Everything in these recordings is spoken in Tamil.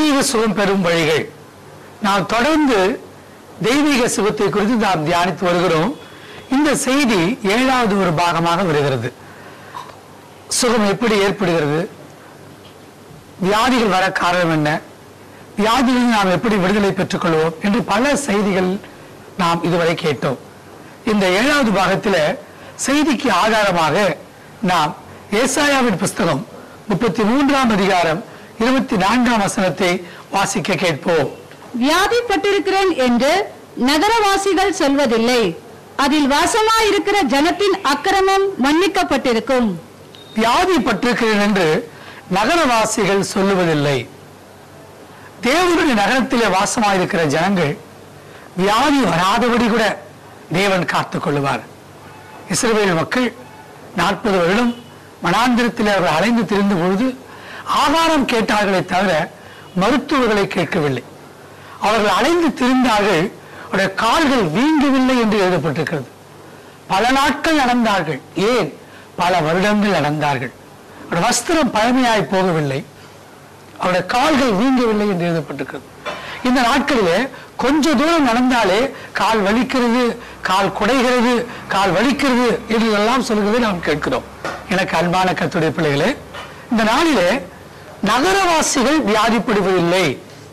தெய்வீக சுகம் பெறும் வழிகள் நாம் தொடர்ந்து தெய்வீக சுகத்தை குறித்து நாம் தியானித்து வருகிறோம் இந்த செய்தி ஏழாவது ஒரு பாகமாக வருகிறது சுகம் எப்படி ஏற்படுகிறது வியாதிகள் வர காரணம் என்ன வியாதிகளில் நாம் எப்படி விடுதலை பெற்றுக்கொள்வோம் என்று பல செய்திகள் நாம் இதுவரை கேட்டோம் இந்த ஏழாவது பாகத்தில் செய்திக்கு ஆதாரமாக நாம் ஏசாயாவின் புஸ்தகம் முப்பத்தி மூன்றாம் அதிகாரம் இருபத்தி நான்காம் வசனத்தை வாசிக்க கேட்போம் வியாதிப்பட்டிருக்கிறேன் என்று நகரவாசிகள் சொல்வதில்லை அதில் வாசமாயிருக்கிற ஜனத்தின் அக்கிரமம் மன்னிக்கப்பட்டிருக்கும் வியாதிப்பட்டிருக்கிறேன் என்று நகரவாசிகள் சொல்லுவதில்லை தேவனுடைய நகரத்திலே வாசமாயிருக்கிற ஜனங்கள் வியாதி வராதபடி கூட தேவன் காத்துக் கொள்ளுவார் இஸ்ரவேல் மக்கள் நாற்பது வருடம் மனாந்திரத்தில் அவர்கள் அலைந்து திரிந்த பொழுது ஆகாரம் கேட்டார்களே தவிர மருத்துவர்களை கேட்கவில்லை அவர்கள் அலைந்து திரிந்தார்கள் அவருடைய கால்கள் வீங்கவில்லை என்று எழுதப்பட்டிருக்கிறது பல நாட்கள் நடந்தார்கள் ஏன் பல வருடங்கள் நடந்தார்கள் அவருடைய வஸ்திரம் பழமையாய் போகவில்லை அவருடைய கால்கள் வீங்கவில்லை என்று எழுதப்பட்டிருக்கிறது இந்த நாட்களிலே கொஞ்ச தூரம் நடந்தாலே கால் வலிக்கிறது கால் குடைகிறது கால் வலிக்கிறது என்று எல்லாம் சொல்கிறதை நாம் கேட்கிறோம் எனக்கு அன்பான கத்துடைய பிள்ளைகளே இந்த நாளிலே நகரவாசிகள் வியாதிப்படுவதில்லை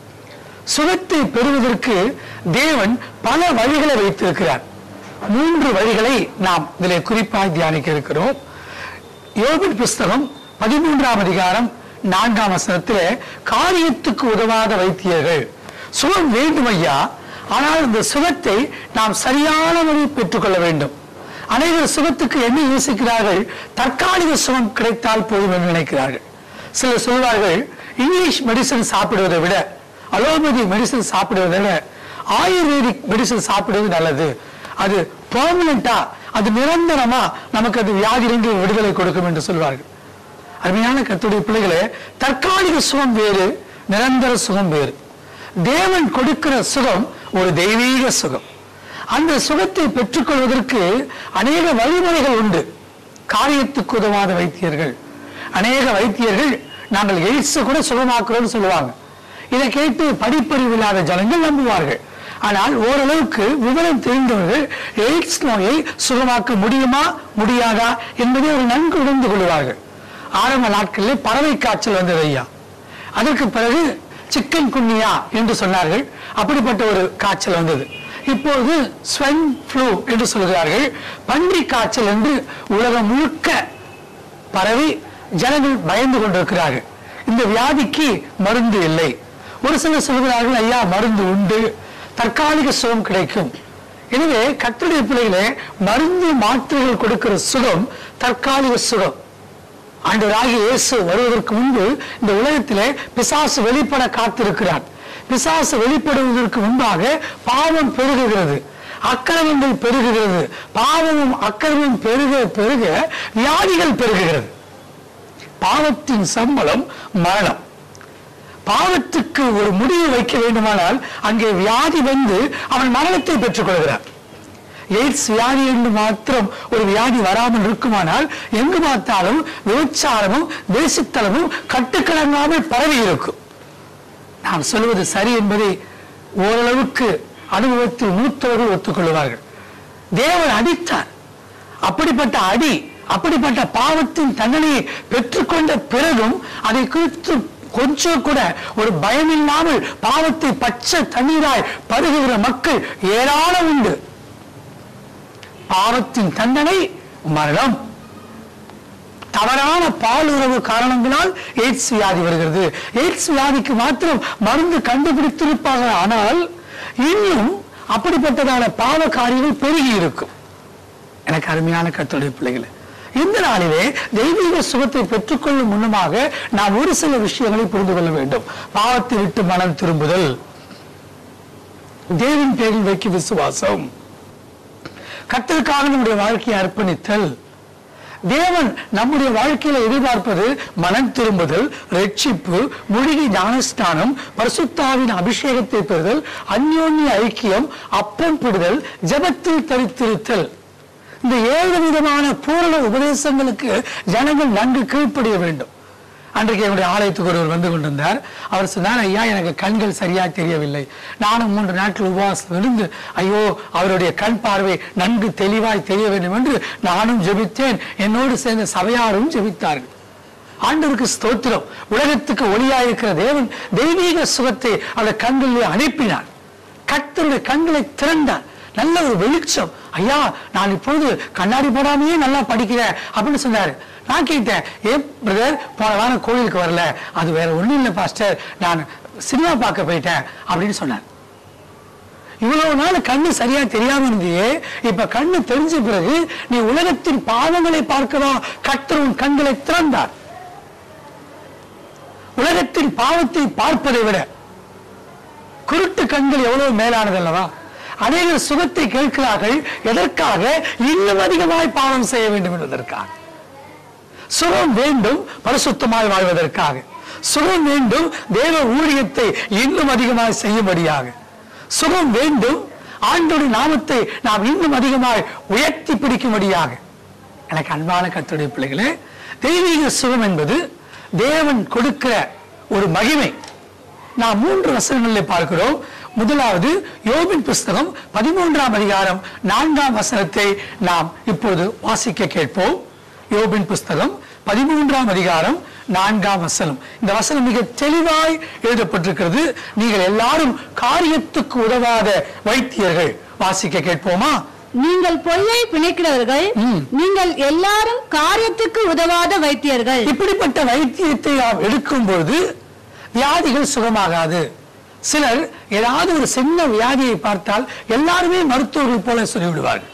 சுகத்தை பெறுவதற்கு தேவன் பல வழிகளை வைத்திருக்கிறார் மூன்று வழிகளை நாம் இதிலே குறிப்பாக தியானிக்க இருக்கிறோம் யோபின் புஸ்தகம் பதிமூன்றாம் அதிகாரம் நான்காம் வசனத்திலே காரியத்துக்கு உதவாத வைத்தியர்கள் சுகம் வேண்டும் ஐயா ஆனால் இந்த சுகத்தை நாம் சரியான முறையில் பெற்றுக்கொள்ள வேண்டும் அனைவர் சுகத்துக்கு என்ன யோசிக்கிறார்கள் தற்காலிக சுகம் கிடைத்தால் போதும் என்று நினைக்கிறார்கள் சிலர் சொல்வார்கள் இங்கிலீஷ் மெடிசன் சாப்பிடுவதை விட அலோபதி மெடிசன் சாப்பிடுவதை விட ஆயுர்வேதிக் மெடிசன் சாப்பிடுவது நல்லது அது பெர்மனண்டா அது நிரந்தரமா நமக்கு அது வியாதியிலிருந்து விடுதலை கொடுக்கும் என்று சொல்வார்கள் அருமையான கத்துடைய பிள்ளைகளே தற்காலிக சுகம் வேறு நிரந்தர சுகம் வேறு தேவன் கொடுக்கிற சுகம் ஒரு தெய்வீக சுகம் அந்த சுகத்தை பெற்றுக்கொள்வதற்கு அநேக வழிமுறைகள் உண்டு காரியத்துக்கு உதவாத வைத்தியர்கள் அநேக வைத்தியர்கள் நாங்கள் எய்ட்ஸ் கூட சுகமாக்குறோம்னு சொல்லுவாங்க இதை கேட்டு படிப்பறிவு இல்லாத ஜனங்கள் நம்புவார்கள் ஆனால் ஓரளவுக்கு விவரம் தெரிந்தவர்கள் எய்ட்ஸ் நோயை சுகமாக்க முடியுமா முடியாதா என்பதை ஒரு நன்கு உணர்ந்து கொள்வார்கள் ஆரம்ப நாட்களில் பறவை காய்ச்சல் வந்தது ஐயா அதற்கு பிறகு சிக்கன் குன்னியா என்று சொன்னார்கள் அப்படிப்பட்ட ஒரு காய்ச்சல் வந்தது இப்போது ஸ்வென் ஃப்ளூ என்று சொல்கிறார்கள் பன்றி காய்ச்சல் என்று உலகம் முழுக்க பரவி ஜனங்கள் பயந்து கொண்டிருக்கிறார்கள் இந்த வியாதிக்கு மருந்து இல்லை ஒரு சிலர் சொல்கிறார்கள் ஐயா மருந்து உண்டு தற்காலிக சுகம் கிடைக்கும் எனவே கட்டுரை பிள்ளைகளே மருந்து மாத்திரைகள் கொடுக்கிற சுகம் தற்காலிக சுகம் ஆண்டவராகிய இயேசு வருவதற்கு முன்பு இந்த உலகத்திலே பிசாசு வெளிப்பட காத்திருக்கிறார் பிசாசு வெளிப்படுவதற்கு முன்பாக பாவம் பெருகுகிறது அக்கிரமங்கள் பெருகுகிறது பாவமும் அக்கிரமும் பெருக பெருக வியாதிகள் பெருகுகிறது பாவத்தின் சம்பளம் மரணம் பாவத்துக்கு ஒரு முடிவு வைக்க வேண்டுமானால் அங்கே வியாதி வந்து அவன் மரணத்தை பெற்றுக் கொள்கிறான் எய்ட்ஸ் வியாதி என்று மாத்திரம் ஒரு வியாதி வராமல் இருக்குமானால் எங்கு பார்த்தாலும் விபச்சாரமும் தேசத்தலமும் கட்டுக்கடங்காமல் பரவி இருக்கும் நாம் சொல்வது சரி என்பதை ஓரளவுக்கு அனுபவத்தில் மூத்தவர்கள் ஒத்துக்கொள்வார்கள் தேவன் அடித்தார் அப்படிப்பட்ட அடி அப்படிப்பட்ட பாவத்தின் தண்டனையை பெற்றுக்கொண்ட பிறகும் அதை குறித்து கொஞ்சம் கூட ஒரு பயமில்லாமல் பாவத்தை பச்சை தண்ணீராய் பருகுகிற மக்கள் ஏராளம் உண்டு பாவத்தின் தண்டனை மரணம் தவறான பால் உறவு காரணங்களால் எய்ட்ஸ் வியாதி வருகிறது எய்ட்ஸ் வியாதிக்கு மாத்திரம் மருந்து கண்டுபிடித்திருப்பாங்க ஆனால் இன்னும் அப்படிப்பட்டதான பாவ காரியங்கள் பெருகி இருக்கும் எனக்கு அருமையான கத்தோடைய பிள்ளைகளே இந்த நாளிலே தெய்வீக சுகத்தை பெற்றுக்கொள்ளும் முன்னமாக நாம் ஒரு சில விஷயங்களை புரிந்து கொள்ள வேண்டும் பாவத்தை விட்டு மனம் திரும்புதல் தேவன் பேரில் வைக்கும் விசுவாசம் கத்தருக்காக நம்முடைய வாழ்க்கையை அர்ப்பணித்தல் தேவன் நம்முடைய வாழ்க்கையில எதிர்பார்ப்பது மனம் திரும்புதல் ரட்சிப்பு மூலிகை ஞானஸ்தானம் பரிசுத்தாவின் அபிஷேகத்தை பெறுதல் அந்யோன்ய ஐக்கியம் அப்பம் பிடுதல் ஜெபத்தில் தரித்திருத்தல் இந்த ஏழு விதமான பூரண உபதேசங்களுக்கு ஜனங்கள் நன்கு கீழ்ப்படிய வேண்டும் அன்றைக்கு என்னுடைய ஆலயத்துக்கு ஒருவர் வந்து கொண்டிருந்தார் அவர் சொன்னார் ஐயா எனக்கு கண்கள் சரியா தெரியவில்லை நானும் மூன்று நாட்கள் உபவாசம் இருந்து ஐயோ அவருடைய கண் பார்வை நன்கு தெளிவாய் தெரிய வேண்டும் என்று நானும் ஜெபித்தேன் என்னோடு சேர்ந்த சபையாரும் ஜெபித்தார்கள் ஆண்டவருக்கு ஸ்தோத்திரம் உலகத்துக்கு ஒளியாயிருக்கிற தேவன் தெய்வீக சுகத்தை அந்த கண்களிலே அனுப்பினார் கர்த்தருடைய கண்களை திறந்தார் நல்ல ஒரு வெளிச்சம் ஐயா நான் இப்பொழுது கண்ணாடி போடாமையே நல்லா படிக்கிறேன் அப்படின்னு சொன்னாரு நான் கேட்டேன் ஏன் பிரதர் போன வாரம் கோயிலுக்கு வரல அது வேற ஒண்ணும் இல்லை பாஸ்டர் நான் சினிமா பார்க்க போயிட்டேன் அப்படின்னு சொன்னார் இவ்வளவு நாள் கண்ணு சரியா தெரியாம இருந்தியே இப்ப கண்ணு தெரிஞ்ச பிறகு நீ உலகத்தின் பாவங்களை பார்க்கிறோம் கர்த்தர் உன் கண்களை திறந்தார் உலகத்தின் பாவத்தை பார்ப்பதை விட குருட்டு கண்கள் எவ்வளவு மேலானது அல்லவா அநேகர் சுகத்தை கேட்கிறார்கள் எதற்காக இன்னும் அதிகமாய் பாவம் செய்ய வேண்டும் என்பதற்காக சுகம் வேண்டும் பரிசுத்தமாய் வாழ்வதற்காக சுகம் வேண்டும் தேவ ஊழியத்தை இன்னும் அதிகமாய் செய்யும்படியாக சுகம் வேண்டும் ஆண்டோட நாமத்தை நாம் இன்னும் அதிகமாய் உயர்த்தி பிடிக்கும்படியாக எனக்கு அன்பான கர்த்தருடைய பிள்ளைகளே தெய்வீக சுகம் என்பது தேவன் கொடுக்கிற ஒரு மகிமை நாம் மூன்று வசனங்களில் பார்க்கிறோம் முதலாவது யோபின் புஸ்தகம் பதிமூன்றாம் அதிகாரம் நான்காம் வசனத்தை நாம் இப்பொழுது வாசிக்க கேட்போம் யோபின் புஸ்தகம் பதிமூன்றாம் அதிகாரம் நான்காம் வசனம் இந்த வசனம் மிக தெளிவாய் எழுதப்பட்டிருக்கிறது நீங்கள் எல்லாரும் காரியத்துக்கு உதவாத வைத்தியர்கள் வாசிக்க கேட்போமா நீங்கள் பொய்யை பிணைக்கிறவர்கள் ம். நீங்கள் எல்லாரும் காரியத்துக்கு உதவாத வைத்தியர்கள் இப்படிப்பட்ட வைத்தியத்தை நாம் எடுக்கும் பொழுது வியாதிகள் சுகமாகாது சிலர் ஏதாவது ஒரு சின்ன வியாதியை பார்த்தால் எல்லாருமே மருத்துவர்கள் போல சொல்லிவிடுவார்கள்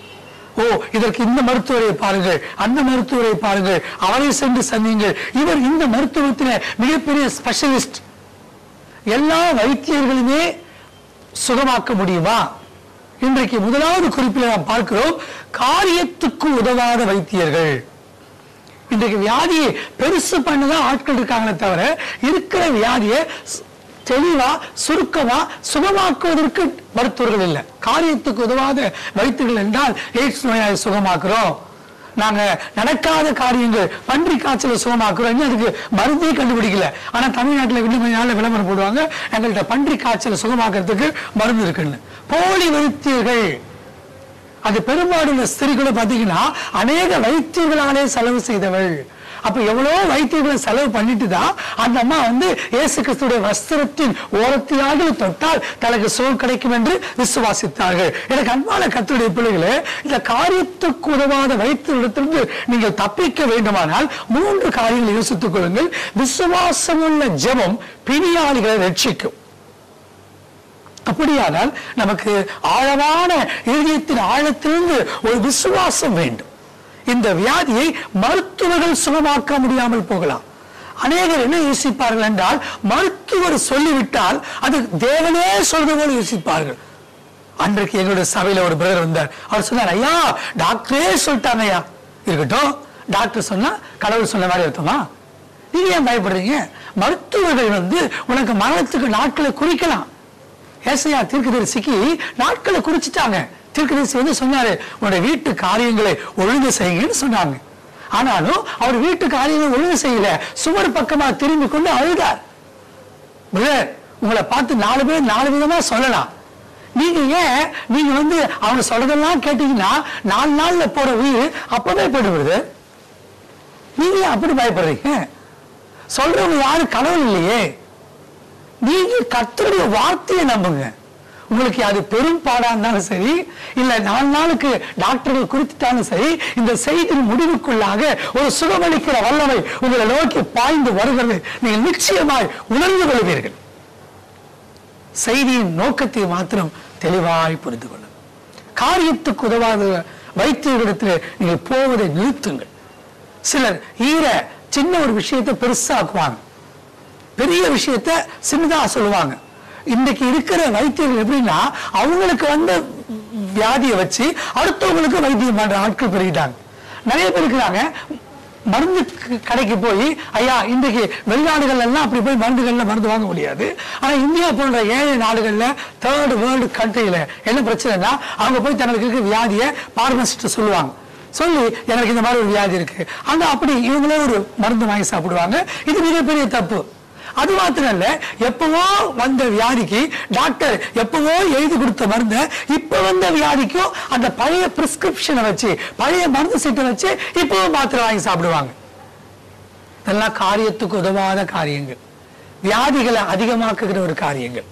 ஓ இதற்கு இந்த மருத்துவரை பாருங்கள் அந்த மருத்துவரை பாருங்கள் அவரை சென்று சந்தியுங்கள் இவர் இந்த மருத்துவத்தில மிகப்பெரிய ஸ்பெஷலிஸ்ட் எல்லா வைத்தியர்களுமே சுகமாக்க முடியுமா இன்றைக்கு முதலாவது குறிப்பில் நாம் பார்க்கிறோம் காரியத்துக்கு உதவாத வைத்தியர்கள் இன்றைக்கு வியாதியை பெருசு பண்ணதான் ஆட்கள் இருக்காங்களே தவிர இருக்கிற வியாதியை ஸ்- தெளிவா சுருக்கமா சுகமாக்குவதற்கு மருத்துவர்கள் இல்லை காரியத்துக்கு உதவாத வைத்தியர்கள் என்றால் எய்ட்ஸ் நோயாளி சுகமாக்குறோம் நாங்க நடக்காத காரியங்கள் பன்றி காய்ச்சலை சுகமாக்குறோம் இன்னும் அதுக்கு மருந்தே கண்டுபிடிக்கல ஆனா தமிழ்நாட்டுல இன்னும் கொஞ்ச நாள்ல விளம்பரம் போடுவாங்க எங்கள்கிட்ட பன்றி காய்ச்சலை சுகமாக்குறதுக்கு மருந்து இருக்குன்னு போலி வைத்தியர்கள் அது பெரும்பாலும் இந்த ஸ்திரீகளை பார்த்தீங்கன்னா அநேக வைத்தியர்களாலே செலவு செய்தவள் அப்ப எவ்வளவு வைத்தியர்களை செலவு பண்ணிட்டு தான் அந்த அம்மா வந்து இயேசு கிறிஸ்துடைய வஸ்திரத்தின் ஓரத்தையாக தொட்டால் தனக்கு சுகம் கிடைக்கும் என்று விசுவாசித்தார்கள் எனக்கு அன்பான கத்துடைய பிள்ளைகளே இந்த காரியத்துக்கு உதவாத வைத்தியத்திலிருந்து நீங்கள் தப்பிக்க வேண்டுமானால் மூன்று காரியங்களை யோசித்துக் கொள்ளுங்கள் விசுவாசமுள்ள ஜெபம் பிணியாளிகளை ரட்சிக்கும் அப்படியானால் நமக்கு ஆழமான இதயத்தின் ஆழத்திலிருந்து ஒரு விசுவாசம் வேண்டும் இந்த வியாதியை மருத்துவர்கள் சுகமாக்க முடியாமல் போகலாம் அநேகர் என்ன யோசிப்பார்கள் என்றால் மருத்துவர் சொல்லிவிட்டால் அது தேவனே சொல்றது போல யோசிப்பார்கள் அன்றைக்கு எங்களுடைய சபையில ஒரு பிரதர் வந்தார் அவர் சொன்னார் ஐயா டாக்டரே சொல்லிட்டாங்க ஐயா இருக்கட்டும் டாக்டர் சொன்னா கடவுள் சொன்ன மாதிரி அர்த்தமா நீங்க ஏன் பயப்படுறீங்க மருத்துவர்கள் வந்து உனக்கு மரணத்துக்கு நாட்களை குறிக்கலாம் ஏசையா தீர்க்கதரிசிக்கு நாட்களை குறிச்சிட்டாங்க தீர்க்கதரிசி வந்து சொன்னாரு உன்னுடைய வீட்டு காரியங்களை ஒழுங்கு செய்யுங்கன்னு சொன்னாங்க ஆனாலும் அவர் வீட்டு காரியங்களை ஒழுங்கு செய்யல சுவர் பக்கமா திரும்பி கொண்டு அழுதார் பிரதர் உங்களை பார்த்து நாலு பேர் நாலு விதமா சொல்லலாம் நீங்க ஏன் நீங்க வந்து அவங்க சொல்றதெல்லாம் கேட்டீங்கன்னா நாலு நாள்ல போற உயிர் அப்பவே போயிடுவது நீங்க ஏன் அப்படி பயப்படுறீங்க சொல்றவங்க யாரும் கடவுள் இல்லையே நீங்க கர்த்தருடைய வார்த்தையை நம்புங்க உங்களுக்கு அது பெரும் பாடா இருந்தாலும் சரி இல்ல நாலு நாளுக்கு டாக்டர்கள் குறித்துட்டாலும் சரி இந்த செய்தியின் முடிவுக்குள்ளாக ஒரு சுகமளிக்கிற வல்லமை உங்களை நோக்கி பாய்ந்து வருகிறது நீங்கள் நிச்சயமாய் உணர்ந்து கொள்வீர்கள் செய்தியின் நோக்கத்தை மாத்திரம் தெளிவாய் புரிந்து கொள்ளுங்கள் காரியத்துக்கு உதவாத வைத்தியரிடத்தில் நீங்கள் போவதை நிறுத்துங்கள் சிலர் ஈர சின்ன ஒரு விஷயத்தை பெருசாக்குவாங்க பெரிய விஷயத்த சின்னதா சொல்லுவாங்க இன்னைக்கு இருக்கிற வைத்தியர்கள் எப்படின்னா அவங்களுக்கு வந்த வியாதியை வச்சு அடுத்தவங்களுக்கு வைத்தியம் பண்ற ஆட்கள் பெருகிட்டாங்க நிறைய பேர் இருக்கிறாங்க மருந்து க- கடைக்கு போய் ஐயா இன்றைக்கு வெளிநாடுகள் எல்லாம் அப்படி போய் மருந்துகள்ல மருந்து வாங்க முடியாது ஆனா இந்தியா போன்ற ஏழை நாடுகள்ல தேர்ட் வேர்ல்டு கண்ட்ரியில என்ன பிரச்சனைனா அவங்க போய் தங்களுக்கு இருக்க வியாதியை பார்மசிஸ்ட் சொல்லுவாங்க சொல்லி எனக்கு இந்த மாதிரி ஒரு வியாதி இருக்கு அங்க அப்படி இவங்களே ஒரு மருந்து வாங்கி சாப்பிடுவாங்க இது மிகப்பெரிய தப்பு அது மாத்திரம் இல்ல எப்பவோ வந்த வியாதிக்கு டாக்டர் எப்பவோ எழுதி கொடுத்த மருந்தை இப்ப வந்த வியாதிக்கும் அந்த பழைய பிரிஸ்கிரிப்ஷனை வச்சு பழைய மருந்து சீட்டை வச்சு இப்பவும் மாத்திரை வாங்கி சாப்பிடுவாங்க இதெல்லாம் காரியத்துக்கு உதவாத காரியங்கள் வியாதிகளை அதிகமாக்குகிற ஒரு காரியங்கள்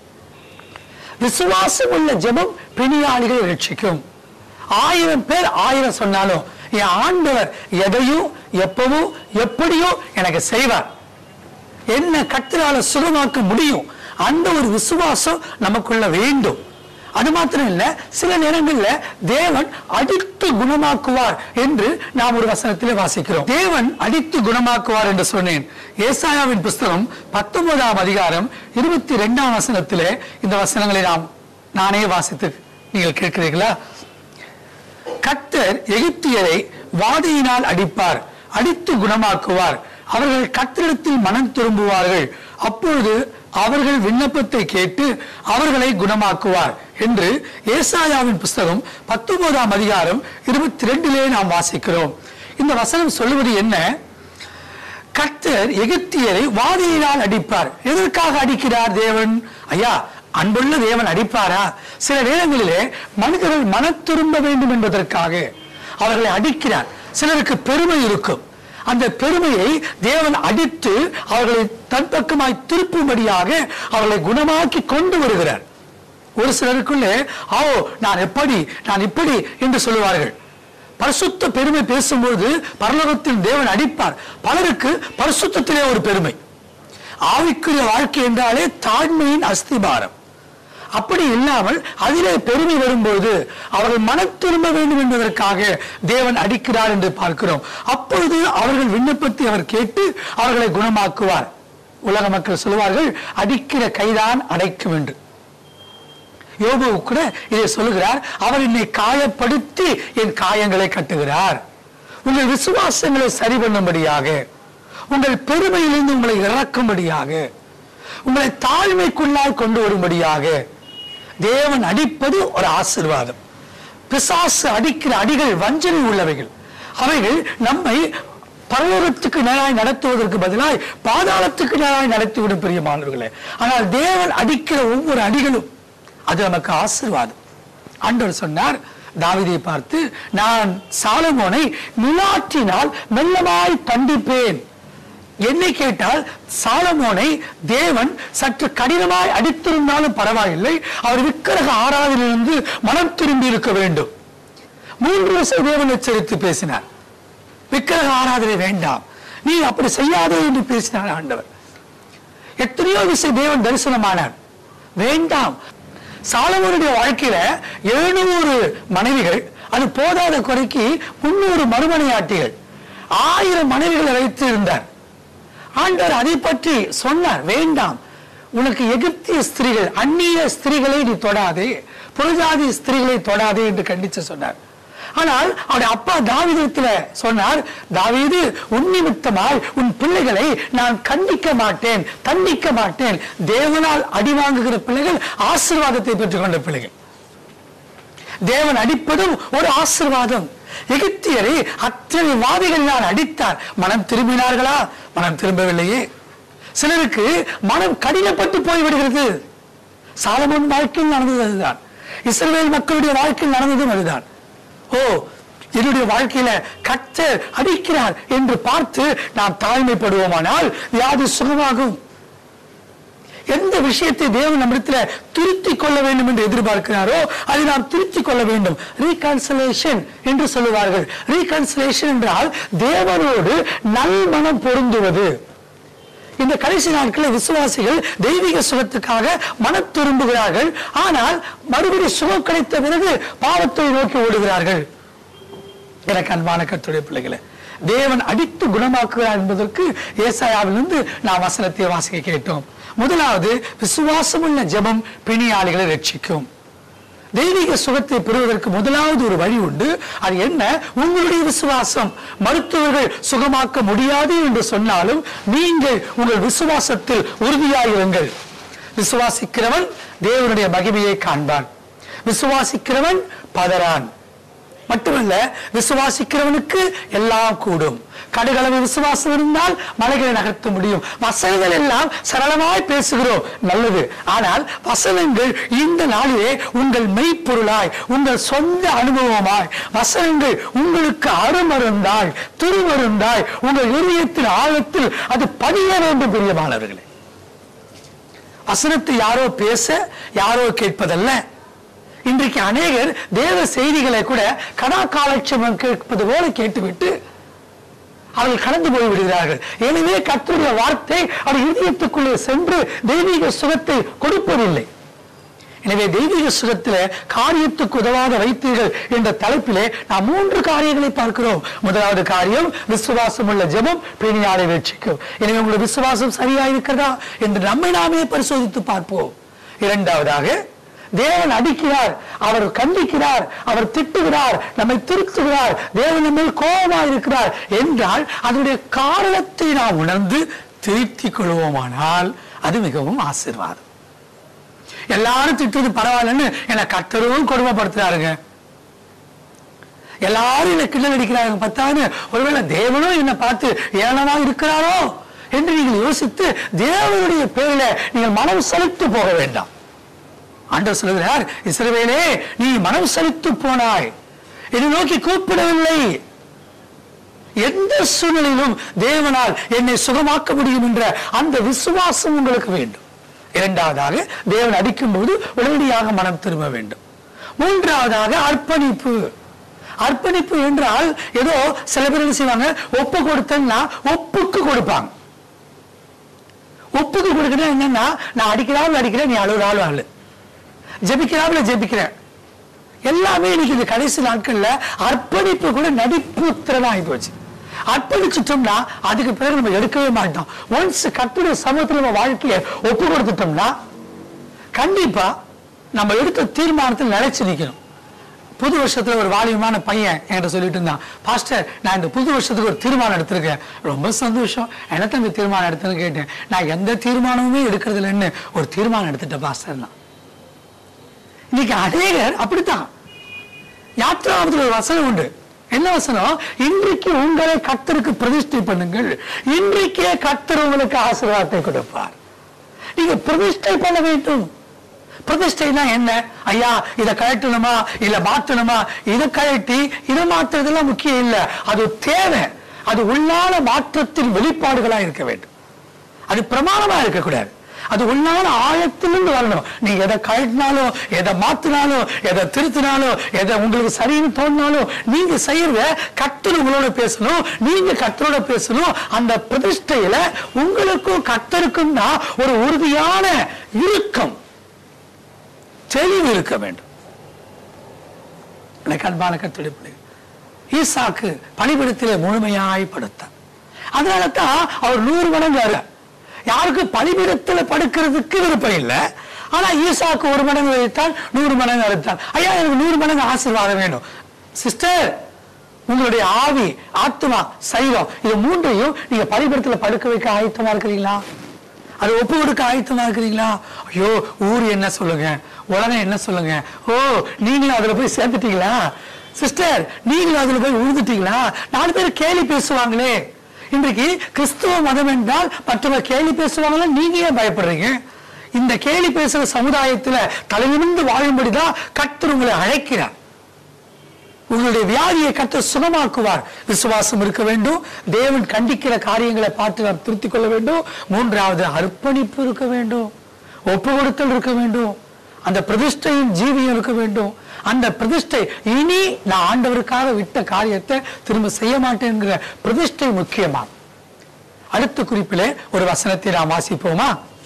விசுவாசம் உள்ள ஜெபம் பிணியாளிகளை ரட்சிக்கும் ஆயிரம் பேர் ஆயிரம் சொன்னாலும் என் ஆண்டவர் எதையும் எப்பவும் எப்படியும் எனக்கு செய்வார் என்ன கத்திரால சுகமாக்க முடியும் அந்த ஒரு விசுவாசம் நமக்குள்ள வேண்டும் அது மாத்திரம் இல்ல சில நேரங்கள்ல தேவன் அடித்து குணமாக்குவார் என்று நாம் ஒரு வசனத்திலே வாசிக்கிறோம் தேவன் அடித்து குணமாக்குவார் என்று சொன்னேன் ஏசாயாவின் புஸ்தகம் பத்தொன்பதாம் அதிகாரம் இருபத்தி ரெண்டாம் வசனத்திலே இந்த வசனங்களை நாம் நானே வாசித்து நீங்கள் கேட்கிறீர்களா கர்த்தர் எகிப்தியரை வாதையினால் அடிப்பார் அடித்து குணமாக்குவார் அவர்கள் கர்த்தரிடத்தில் மனம் திரும்புவார்கள் அப்பொழுது அவர்கள் விண்ணப்பத்தை கேட்டு அவர்களை குணமாக்குவார் என்று ஏசாயாவின் புஸ்தகம் பத்தொன்பதாம் அதிகாரம் இருபத்தி ரெண்டிலே நாம் வாசிக்கிறோம் இந்த வசனம் சொல்லுவது என்ன கர்த்தர் எகிப்தியரை வாதையினால் அடிப்பார் எதற்காக அடிக்கிறார் தேவன் ஐயா அன்புள்ள தேவன் அடிப்பாரா சில நேரங்களிலே மனிதர்கள் மனம் திரும்ப வேண்டும் என்பதற்காக அவர்களை அடிக்கிறார் சிலருக்கு பெருமை இருக்கும் அந்த பெருமையை தேவன் அடித்து அவர்களை தன் பக்கமாய் திருப்பும்படியாக அவர்களை குணமாக்கி கொண்டு வருகிறார் ஒரு சிலருக்குள்ளே ஆ நான் எப்படி நான் இப்படி என்று சொல்லுவார்கள் பரிசுத்த பெருமை பேசும்போது பரலோகத்தில் தேவன் அடிப்பார் பலருக்கு பரிசுத்தத்திலே ஒரு பெருமை ஆவிக்குரிய வாழ்க்கை என்றாலே தாழ்மையின் அஸ்திபாரம் அப்படி இல்லாமல் அதிலே பெருமை வரும்போது அவர்கள் மனம் திரும்ப வேண்டும் என்பதற்காக தேவன் அடிக்கிறார் என்று பார்க்கிறோம் அப்பொழுது அவர்கள் விண்ணப்பத்தை அவர் கேட்டு அவர்களை குணமாக்குவார் உலக மக்கள் சொல்லுவார்கள் அடிக்கிற கைதான் அடைக்கும் என்று யோபு கூட இதை சொல்லுகிறார் அவர் என்னை காயப்படுத்தி என் காயங்களை கட்டுகிறார் உங்கள் விசுவாசங்களை சரி பண்ணும்படியாக உங்கள் பெருமையிலிருந்து உங்களை இறக்கும்படியாக உங்களை தாழ்மைக்குள்ளால் கொண்டு வரும்படியாக தேவன் அடிப்பது ஒரு ஆசீர்வாதம் பிசாசு அடிக்கிற அடிகள் வஞ்சனை உள்ளவைகள் அவைகள் நம்மை பரலோகத்துக்கு நேராய் நடத்துவதற்கு பதிலாய் பாதாளத்துக்கு நேராய் நடத்திவிடும் பிரியமானவர்களே ஆனால் தேவன் அடிக்கிற ஒவ்வொரு அடிகளும் அது நமக்கு ஆசீர்வாதம் ஆண்டவர் சொன்னார் தாவீதை பார்த்து நான் சாலமோனை மிலாற்றினால் மெல்லமாய் தண்டிப்பேன் என்னை கேட்டால் சாலமோனை தேவன் சற்று கடினமாய் அடித்திருந்தாலும் பரவாயில்லை அவர் விக்கிரக ஆராதனையிலிருந்து மனம் திரும்பி இருக்க வேண்டும் மூன்று வருஷம் தேவன் எச்சரித்து பேசினார் விக்கிரக ஆராதனை வேண்டாம் நீ அப்படி செய்யாதே என்று பேசினார் ஆண்டவர் எத்தனையோ விஷயம் தேவன் தரிசனமானார் வேண்டாம் சாலமோனுடைய வாழ்க்கையில எழுநூறு மனைவிகள் அது போதாத குறைக்கு முன்னூறு மறுமனையாட்டிகள் ஆயிரம் மனைவிகளை வைத்து இருந்தார் ஆண்டவர் அதை பற்றி சொன்னார் வேண்டாம் உனக்கு எகிப்திய ஸ்திரீகள் அந்நிய ஸ்திரீகளை நீ தொடாதே புரஜாதி ஸ்திரீகளை தொடாதே என்று கண்டித்து சொன்னார் ஆனால் அவருடைய அப்பா தாவீதத்துல சொன்னார் தாவீது உன் நிமித்தமாய் உன் பிள்ளைகளை நான் கண்டிக்க மாட்டேன் தண்டிக்க மாட்டேன் தேவனால் அடி வாங்குகிற பிள்ளைகள் ஆசீர்வாதத்தை பெற்றுக்கொண்ட பிள்ளைகள் தேவன் அடிப்பதும் ஒரு ஆசீர்வாதம் எகிப்தியரை அத்தனை வாதிகளினால் அடித்தார் மனம் திரும்பினார்களா மனம் திரும்பவில்லையே சிலருக்கு மனம் கடினப்பட்டு போய்விடுகிறது சாலமோன் வாழ்க்கையில் நடந்தது அதுதான் இஸ்ரவேல் மக்களுடைய வாழ்க்கையில் நடந்ததும் அதுதான் ஓ என்னுடைய வாழ்க்கையில கர்த்தர் அடிக்கிறார் என்று பார்த்து நாம் தாழ்மைப்படுவோமானால் வியாதி சுகமாகும் எந்த விஷயத்தை தேவன் நம்மிடத்துல திருத்திக் கொள்ள வேண்டும் என்று எதிர்பார்க்கிறாரோ அதை நாம் திருத்திக் கொள்ள வேண்டும் ரீகன்சலேஷன் என்று சொல்லுவார்கள் ரீகன்சலேஷன் என்றால் தேவனோடு நல்மனம் பொருந்துவது இந்த கடைசி நாட்களில் விசுவாசிகள் தெய்வீக சுகத்துக்காக மனம் திரும்புகிறார்கள் ஆனால் மறுபடி சுகம் கிடைத்த பிறகு பாவத்தை நோக்கி ஓடுகிறார்கள் எனக்கு அன்பான கத்துடைய பிள்ளைகளை தேவன் அடித்து குணமாக்குகிறார் என்பதற்கு ஏசாயாவிலிருந்து நான் வசனத்தை வாசிக்க கேட்டோம் முதலாவது விசுவாசமுள்ள ஜெபம் பிணியாளிகளை ரட்சிக்கும் தெய்வீக சுகத்தை பெறுவதற்கு முதலாவது ஒரு வழி உண்டு அது என்ன உங்களுடைய விசுவாசம் மருத்துவர்கள் சுகமாக்க முடியாது என்று சொன்னாலும் நீங்கள் உங்கள் விசுவாசத்தில் உறுதியாயிருங்கள் விசுவாசிக்கிறவன் தேவனுடைய மகிமையை காண்பான் விசுவாசிக்கிறவன் பதறான் மட்டுமல்ல விசுவாசிக்கிறவனுக்கு எல்லாம் கூடும் கடுகளவு விசுவாசம் இருந்தால் மலைகளை நகர்த்த முடியும் வசனங்கள் எல்லாம் சரளமாய் பேசுகிறோம் நல்லது ஆனால் வசனங்கள் இந்த நாளிலே உங்கள் மெய்ப்பொருளாய் உங்கள் சொந்த அனுபவமாய் வசனங்கள் உங்களுக்கு அருமருந்தாய் திருமருந்தாய் உங்கள் இதயத்தின் ஆழத்தில் அது பதிய வேண்டும் பிரியமானவர்களே வசனத்தை யாரோ பேச யாரோ கேட்பதல்ல இன்றைக்கு அநேகர் தேவ செய்திகளை கூட கடா காலட்சேபம் கேட்பது போல கேட்டுவிட்டு அவர்கள் கடந்து போய் விடுகிறார்கள் எனவே கர்த்தருடைய வார்த்தை அவர் இதயத்துக்குள்ளே சென்று தெய்வீக சுகத்தை கொடுப்பதில்லை எனவே தெய்வீக சுகத்தில காரியத்துக்கு உதவாத வைத்தீர்கள் என்ற தலைப்பிலே நாம் மூன்று காரியங்களை பார்க்கிறோம் முதலாவது காரியம் விசுவாசம் உள்ள ஜெபம் பிணியாரை வெற்றிக்கும் எனவே உங்களுடைய விசுவாசம் சரியா இருக்கிறதா என்று நம்மை நாமே பரிசோதித்து பார்ப்போம் இரண்டாவதாக தேவன் அடிக்கிறார் அவர் கண்டிக்கிறார் அவர் திட்டுகிறார் நம்மை திருத்துகிறார் தேவன் நம்ம கோபமாக இருக்கிறார் என்றால் அதனுடைய காரணத்தை நாம் உணர்ந்து திருத்திக் கொள்வோமானால் அது மிகவும் ஆசீர்வாதம் எல்லாரும் திட்டுறது பரவாயில்லன்னு என்னை கத்தரும் கொடுமைப்படுத்துறாருங்க எல்லாரும் என்ன கிண்டல் அடிக்கிறாங்க பத்தான்னு ஒருவேளை தேவனும் என்னை பார்த்து ஏளனமா இருக்கிறாரோ என்று நீங்கள் யோசித்து தேவனுடைய பேரில நீங்கள் மனம் செலுத்து போக வேண்டாம் ஆண்டவர் சொல்லுகிறார் இஸ்ரவேலே நீ மனம் செலுத்து போனாய் என்னை நோக்கி கூப்பிடவில்லை எந்த சூழ்நிலையிலும் தேவனால் என்னை சுகமாக்க முடியும் என்ற அந்த விசுவாசம் உங்களுக்கு வேண்டும் இரண்டாவதாக தேவன் அடிக்கும் போது உடனடியாக மனம் திரும்ப வேண்டும் மூன்றாவதாக அர்ப்பணிப்பு அர்ப்பணிப்பு என்றால் ஏதோ சில பேர் என்ன செய்வாங்க ஒப்பு கொடுத்தேன்னா ஒப்புக்கு கொடுப்பாங்க ஒப்புக்கு கொடுக்கணும் என்னன்னா நான் அடிக்கிறாள் அடிக்கிறேன் நீ அழுகிறாள் அழு ஜெபிக்கிறாள் ஜெபிக்கிறேன் எல்லாமே இன்னைக்கு இந்த கடைசி நாட்கள்ல அர்ப்பணிப்பு கூட நடிப்பு திறனா ஆகி போச்சு அர்ப்பணிச்சிட்டோம்னா அதுக்கு பிறகு நம்ம எடுக்கவே மாட்டோம் ஒன்ஸ் கத்துடைய சமூகத்தில் நம்ம வாழ்க்கையை ஒப்பு கொடுத்துட்டோம்னா கண்டிப்பா நம்ம எடுத்த தீர்மானத்தில் நிலைச்சு நிக்கணும் புது வருஷத்துல ஒரு வாலியமான பையன் என்கிட்ட சொல்லிட்டு இருந்தான் பாஸ்டர் நான் இந்த புது வருஷத்துக்கு ஒரு தீர்மானம் எடுத்திருக்கேன் ரொம்ப சந்தோஷம் என்ன தம்பி தீர்மானம் எடுத்தேன்னு கேட்டேன் நான் எந்த தீர்மானமுமே எடுக்கிறது இல்லைன்னு ஒரு தீர்மானம் எடுத்துட்டேன் பாஸ்டர் தான் இன்னைக்கு அநேகர் அப்படித்தான் யாத்திராவதுல ஒரு வசனம் உண்டு என்ன வசனம் இன்றைக்கு உங்களை கத்தருக்கு பிரதிஷ்டை பண்ணுங்கள் இன்றைக்கே கத்தர் உங்களுக்கு ஆசீர்வாதத்தை கொடுப்பார் நீங்க பிரதிஷ்டை பண்ண வேண்டும் பிரதிஷ்டைனா என்ன ஐயா இதை கழட்டணுமா இல்ல மாற்றணுமா இதை கழட்டி இதை மாற்றுறதெல்லாம் முக்கியம் இல்ல அது தேவை அது உள்ளான மாற்றத்தின் வெளிப்பாடுகளா இருக்க வேண்டும் அது பிரமாணமா இருக்கக்கூடாது அது உள்ளான ஆழத்திலிருந்து வரணும் நீங்க எதை கழட்டினாலும் எதை மாத்தினாலும் எதை திருத்தினாலும் எதை உங்களுக்கு சரின்னு தோணினாலும் நீங்க செய்யறத கத்தர் உங்களோட பேசணும் நீங்க கத்தரோட பேசணும் அந்த பிரதிஷ்டையில உங்களுக்கும் கத்தருக்கும் தான் ஒரு உறுதியான இறுக்கம் தெளிவு இருக்க வேண்டும் எனக்கு அன்பான கத்துடைய பிள்ளை ஈசாக்கு பணிபிடத்திலே முழுமையாய் படுத்தார் அதனால தான் அவர் நூறு மடங்கு அரு யாருக்கு பணிபிடத்தில் படுக்கிறதுக்கு விருப்பம் இல்லை ஆனா ஈசாக்கு ஒரு மடங்கு வைத்தால் நூறு மடங்கு அறுத்தார் ஐயா எனக்கு நூறு மடங்கு ஆசீர்வாதம் வேணும் சிஸ்டர் உங்களுடைய ஆவி ஆத்மா சைவம் இது மூன்றையும் நீங்க பணிபிடத்துல படுக்க வைக்க ஆயத்தமா இருக்கிறீங்களா அது ஒப்பு கொடுக்க ஆயத்தமா இருக்கிறீங்களா ஐயோ ஊர் என்ன சொல்லுங்க உலகம் என்ன சொல்லுங்க ஓ நீங்களும் அதுல போய் சேர்த்துட்டீங்களா சிஸ்டர் நீங்களும் அதுல போய் உழுதுட்டீங்களா நாலு பேர் கேலி பேசுவாங்களே இன்றைக்கு கிறிஸ்துவ மதம் என்றால் மற்றவர் கேலி பேசுவாங்களா நீங்க ஏன் பயப்படுறீங்க இந்த கேலி பேசுற சமுதாயத்துல தலைநிமிர்ந்து வாழும்படிதான் கர்த்தர் உங்களை அழைக்கிறார் உங்களுடைய வியாதியை கற்று சுகமாக்குவார் விசுவாசம் இருக்க வேண்டும் தேவன் கண்டிக்கிற காரியங்களை பார்த்து நாம் திருத்திக் கொள்ள வேண்டும் மூன்றாவது அர்ப்பணிப்பு இருக்க வேண்டும் ஒப்பு கொடுத்தல் இருக்க வேண்டும் அந்த பிரதிஷ்டையின் ஜீவியம் இருக்க வேண்டும் அந்த பிரதிஷ்டை இனி நான் ஆண்டவருக்காக விட்ட காரியத்தை திரும்ப செய்ய மாட்டேங்கிற பிரதிஷ்டை முக்கியமா அடுத்த குறிப்பிலே ஒரு வசனத்தை நாம் வாசிப்போமா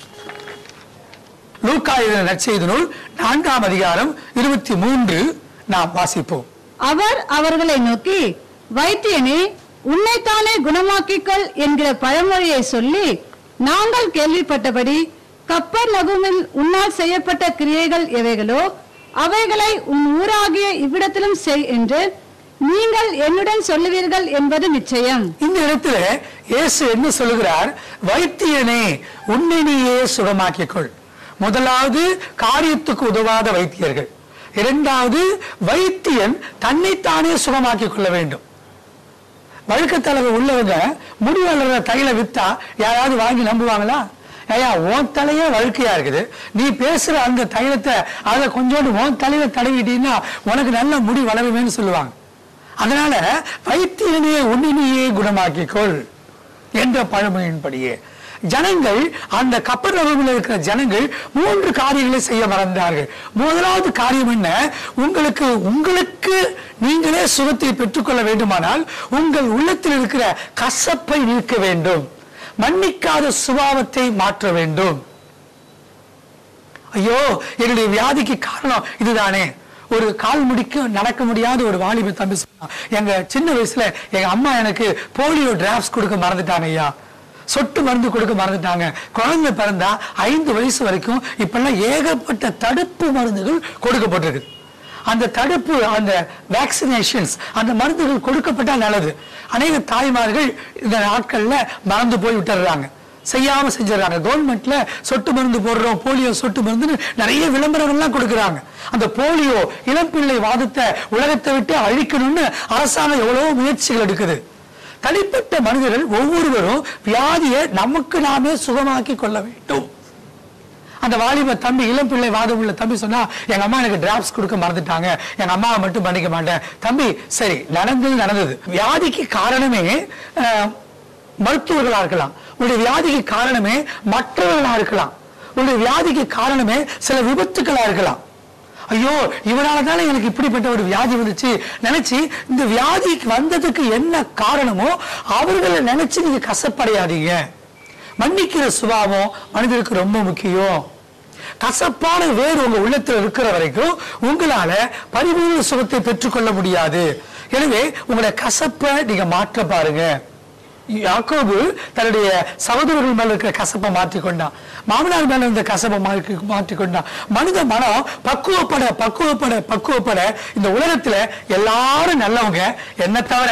லூக்கா எழுதின நற்செய்தி நூல் நான்காம் அதிகாரம் இருபத்தி மூன்று நாம் வாசிப்போம் அவர் அவர்களை நோக்கி வைத்தியனே உன்னைத்தானே குணமாக்கிக்கொள் என்கிற பழமொழியை சொல்லி நாங்கள் கேள்விப்பட்டபடி கப்பர் நகுமில் உன்னால் செய்யப்பட்ட கிரியைகள் எவைகளோ அவைகளை உன் ஊராகிய இவ்விடத்திலும் செய் என்று நீங்கள் என்னுடன் சொல்லுவீர்கள் என்பது நிச்சயம் இந்த இடத்துல இயேசு என்ன சொல்லுகிறார் வைத்தியனே உன்னை நீயே சுகமாக்கிக்கொள் முதலாவது காரியத்துக்கு உதவாத வைத்தியர்கள் இரண்டாவது வைத்தியன் தன்னைத்தானே சுகமாக்கிக் கொள்ள வேண்டும் வழுக்கத்தளவு உள்ளவங்க முடி வளர்ற தைல வித்தா யாராவது வாங்கி நம்புவாங்களா ஐயா உன் தலையே வழுக்கையா இருக்குது நீ பேசுற அந்த தைலத்தை அதை கொஞ்சோண்டு உன் தலையில தடவிட்டீங்கன்னா உனக்கு நல்ல முடி வளருமேன்னு சொல்லுவாங்க அதனால வைத்தியனையே உன்னினையே குணமாக்கிக்கொள் என்ற பழமொழியின்படியே ஜனங்கள் அந்த கப்பல் இருக்கிற ஜனங்கள் மூன்று காரியங்களை செய்ய மறந்தார்கள் முதலாவது காரியம் என்ன உங்களுக்கு உங்களுக்கு நீங்களே சுகத்தை பெற்றுக்கொள்ள வேண்டுமானால் உங்கள் உள்ளத்தில் இருக்கிற கசப்பை நீக்க வேண்டும் மன்னிக்காத சுபாவத்தை மாற்ற வேண்டும் ஐயோ என்னுடைய வியாதிக்கு காரணம் இதுதானே ஒரு கால் முடிக்க நடக்க முடியாத ஒரு வாலிப தம்பி சொன்னான் எங்க சின்ன வயசுல எங்க அம்மா எனக்கு போலியோ டிராப்ஸ் கொடுக்க மறந்துட்டாங்க ஐயா சொட்டு மருந்து கொடுக்க மறந்துட்டாங்க குழந்தை பிறந்தா ஐந்து வயசு வரைக்கும் இப்பெல்லாம் ஏகப்பட்ட தடுப்பு மருந்துகள் கொடுக்கப்பட்டிருக்கு அந்த தடுப்பு அந்த வேக்சினேஷன்ஸ் அந்த மருந்துகள் கொடுக்கப்பட்டா நல்லது அநேக தாய்மார்கள் இந்த நாட்கள்ல மறந்து போய் விட்டுறாங்க செய்யாம செஞ்சிடறாங்க கவர்மெண்ட்ல சொட்டு மருந்து போடுறோம் போலியோ சொட்டு மருந்துன்னு நிறைய விளம்பரங்கள்லாம் கொடுக்குறாங்க அந்த போலியோ இளம்பிள்ளை வாதத்தை உலகத்தை விட்டு அழிக்கணும்னு அரசாங்கம் எவ்வளவோ முயற்சிகள் எடுக்குது தனிப்பட்ட மனிதர்கள் ஒவ்வொருவரும் வியாதியை நமக்கு நாமே சுகமாக்கி கொள்ள வேண்டும் அந்த வாலிப தம்பி இளம் பிள்ளை வாதம் உள்ள தம்பி சொன்னா எங்க அம்மா எனக்கு டிராப்ஸ் கொடுக்க மறந்துட்டாங்க எங்க அம்மாவை மட்டும் பண்ணிக்க மாட்டேன் தம்பி சரி நடந்தது நடந்தது வியாதிக்கு காரணமே அஹ், மருத்துவர்களா இருக்கலாம் உங்களுடைய வியாதிக்கு காரணமே மற்றவர்களா இருக்கலாம் உங்களுடைய வியாதிக்கு காரணமே சில விபத்துக்களா இருக்கலாம் ஐயோ இவனால தானே எனக்கு இப்படிப்பட்ட ஒரு வியாதி வந்துச்சு நினைச்சு இந்த வியாதிக்கு வந்ததுக்கு என்ன காரணமோ அவர்களை நினைச்சு நீங்க கசப்படையாதீங்க மன்னிக்கிற சுபாவம் மனிதருக்கு ரொம்ப முக்கியம் கசப்பான வேறு உங்க உள்ளத்தில் இருக்கிற வரைக்கும் உங்களால பரிபூர்ண சுகத்தை பெற்றுக்கொள்ள முடியாது எனவே உங்களுடைய கசப்பை நீங்க மாற்ற பாருங்க யாக்கோபு தன்னுடைய சகோதரர்கள் மேல இருக்கிற கசப்பை மாற்றிக்கொண்டான் மாமனார் மேல இருந்த கசப்பை மாற்றி மாற்றிக்கொண்டான் மனித மனம் பக்குவப்பட பக்குவப்பட பக்குவப்பட இந்த உலகத்துல எல்லாரும் நல்லவங்க என்ன தவிர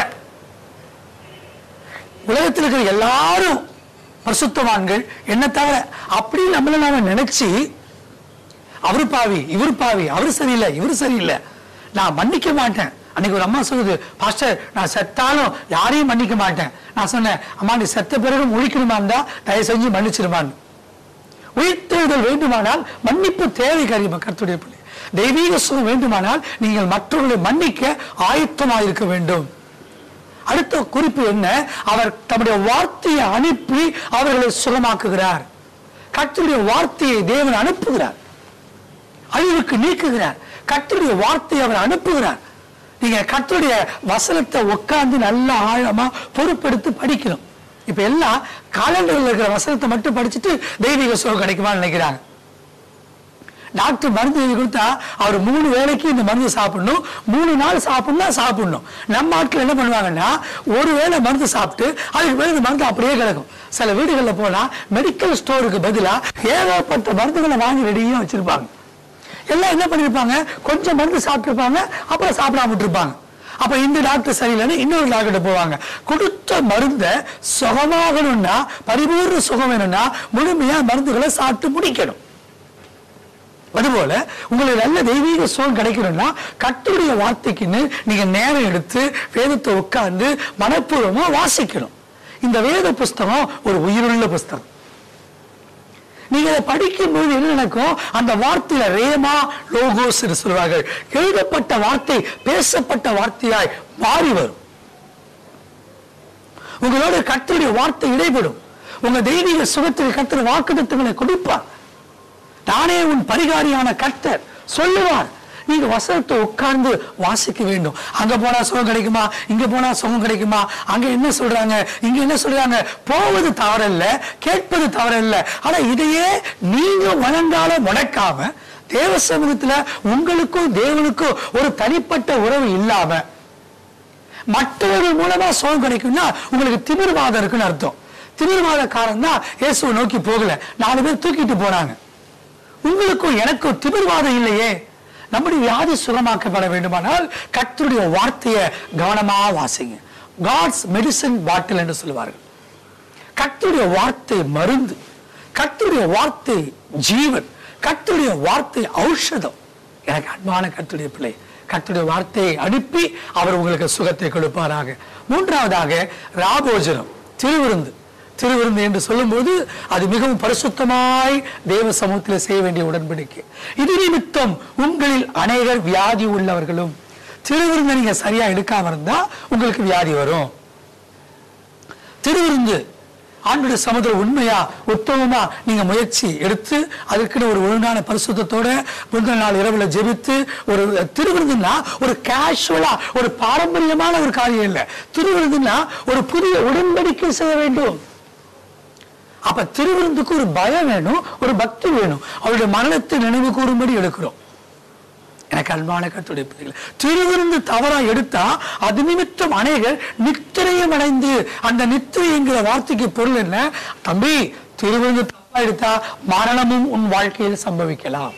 உலகத்தில் இருக்கிற எல்லாரும் பரிசுத்தவான்கள் என்ன தவிர அப்படி நம்மள நாம நினைச்சு அவரு பாவி இவர் பாவி அவரு சரியில்லை இவரு சரியில்லை நான் மன்னிக்க மாட்டேன் அன்னைக்கு ஒரு அம்மா சொல்லுது பாஸ்டர் நான் செத்தாலும் யாரையும் மன்னிக்க மாட்டேன் நான் சொன்னேன் அம்மா நீ செத்த பிறகு முழிக்கணுமா இருந்தா தயவு செஞ்சு மன்னிச்சிருமான்னு உயிர்த்தெழுதல் வேண்டுமானால் மன்னிப்பு தேவை கரிம கர்த்தருடைய பிள்ளை தெய்வீக சுகம் வேண்டுமானால் நீங்கள் மற்றவர்களை மன்னிக்க ஆயத்தமாக இருக்க வேண்டும் அடுத்த குறிப்பு என்ன அவர் தம்முடைய வார்த்தையை அனுப்பி அவர்களை சுகமாக்குகிறார் கர்த்தருடைய வார்த்தையை தேவன் அனுப்புகிறார் அழிவுக்கு நீக்குகிறார் கர்த்தருடைய வார்த்தையை அவர் அனுப்புகிறார் நீங்க கர்த்தருடைய வசனத்தை உட்கார்ந்து நல்லா ஆழமா பொறுப்பெடுத்து படிக்கணும் இப்ப எல்லாம் காலண்டர்ல இருக்கிற வசனத்தை மட்டும் படிச்சுட்டு தெய்வீக சுகம் கிடைக்குமான்னு நினைக்கிறாங்க டாக்டர் மருந்து எழுதி கொடுத்தா அவர் மூணு வேளைக்கு இந்த மருந்து சாப்பிடணும் மூணு நாள் சாப்பிடணும் சாப்பிடணும் நம்ம ஆட்கள் என்ன பண்ணுவாங்கன்னா ஒரு வேளை மருந்து சாப்பிட்டு அதுக்கு மேல இந்த மருந்து அப்படியே கிடக்கும் சில வீடுகளில் போனா மெடிக்கல் ஸ்டோருக்கு பதிலா ஏகப்பட்ட மருந்துகளை வாங்கி ரெடியும் வச்சிருப்பாங்க எல்லாம் என்ன பண்ணிருப்பாங்க கொஞ்சம் மருந்து சாப்பிட்டுருப்பாங்க அப்புறம் சாப்பிடாம விட்டுருப்பாங்க அப்ப இந்த டாக்டர் சரியில்லைன்னு இன்னொரு டாக்டர் போவாங்க கொடுத்த மருந்தை சுகமாகணும்னா பரிபூர்ண சுகம் வேணும்னா முழுமையா மருந்துகளை சாப்பிட்டு முடிக்கணும் அதுபோல உங்களுக்கு நல்ல தெய்வீக சுகம் கிடைக்கணும்னா கட்டுடைய வார்த்தைக்குன்னு நீங்க நேரம் எடுத்து வேதத்தை உட்கார்ந்து மனப்பூர்வமா வாசிக்கணும் இந்த வேத புஸ்தகம் ஒரு உயிருள்ள புஸ்தகம் நீங்க இதை படிக்கும்போது என்ன நடக்கும் அந்த வார்த்தையில ரேமா லோகோஸ் என்று சொல்வார்கள் எழுதப்பட்ட வார்த்தை பேசப்பட்ட வார்த்தையாய் மாறி வரும் உங்களோட கர்த்தருடைய வார்த்தை இடைபடும் உங்க தெய்வீக சுகத்தில் கர்த்தர் வாக்குத்தத்தங்களை கொடுப்பார் நானே உன் பரிகாரியான கர்த்தர் சொல்லுவார் நீங்க வசனத்தை உட்கார்ந்து வாசிக்க வேண்டும் அங்க போனா சுகம் கிடைக்குமா இங்க போனா சுகம் கிடைக்குமா அங்க என்ன சொல்றாங்க இங்க என்ன சொல்றாங்க போவது தவறல்ல கேட்பது தவறல்ல ஆனா இதையே நீங்க வழங்கால முடக்காம தேவ சமூகத்துல உங்களுக்கும் தேவனுக்கும் ஒரு தனிப்பட்ட உறவு இல்லாம மற்றவர்கள் மூலமா சுகம் கிடைக்கும்னா உங்களுக்கு திமிர்வாதம் இருக்குன்னு அர்த்தம் திமிர்வாதக்காரன் தான் இயேசுவை நோக்கி போகல நாலு பேர் தூக்கிட்டு போனாங்க உங்களுக்கும் எனக்கும் திமிர்வாதம் இல்லையே நம்முடைய வியாதி சுகமாக்கப்பட வேண்டுமானால் கர்த்தருடைய வார்த்தையை கவனமா வாசிங்க காட்ஸ் மெடிசன் பாட்டில் என்று சொல்லுவார்கள் கர்த்தருடைய வார்த்தை மருந்து கர்த்தருடைய வார்த்தை ஜீவன் கர்த்தருடைய வார்த்தை ஔஷதம் எனக்கு அன்பான கர்த்தருடைய பிள்ளை கர்த்தருடைய வார்த்தையை அனுப்பி அவர் உங்களுக்கு சுகத்தை கொடுப்பாராக மூன்றாவதாக ராபோஜனம் திருவிருந்து திருவிருந்து என்று சொல்லும்போது அது மிகவும் பரிசுத்தமாய் தேவ சமூகத்தில் செய்ய வேண்டிய உடன்படிக்கை இது நிமித்தம் உங்களில் அநேகர் வியாதி உள்ளவர்களும் திருவிருந்து நீங்க சரியா எடுக்காம இருந்தா உங்களுக்கு வியாதி வரும் திருவிருந்து ஆண்டுடைய சமுதிரம் உண்மையா உத்தமமா நீங்க முயற்சி எடுத்து அதுக்குன்னு ஒரு ஒழுங்கான பரிசுத்தத்தோட முந்தின நாள் இரவுல ஜெபித்து ஒரு திருவிருந்துன்னா ஒரு கேஷுவலா ஒரு பாரம்பரியமான ஒரு காரியம் இல்லை திருவிருந்துன்னா ஒரு புதிய உடன்படிக்கை செய்ய வேண்டும் அப்ப திருவிருந்துக்கு ஒரு பயம் வேணும் ஒரு பக்தி வேணும் அவருடைய மரணத்தை நினைவு கூறும்படி எடுக்கிறோம் எனக்கு அன்பான கத்துடைய பிள்ளைகள் திருவிருந்து தவறா எடுத்தா அது நிமித்தம் அநேகர் நித்திரையும் அடைந்து அந்த நித்திரை என்கிற வார்த்தைக்கு பொருள் என்ன தம்பி திருவிருந்து தப்பா எடுத்தா மரணமும் உன் வாழ்க்கையில் சம்பவிக்கலாம்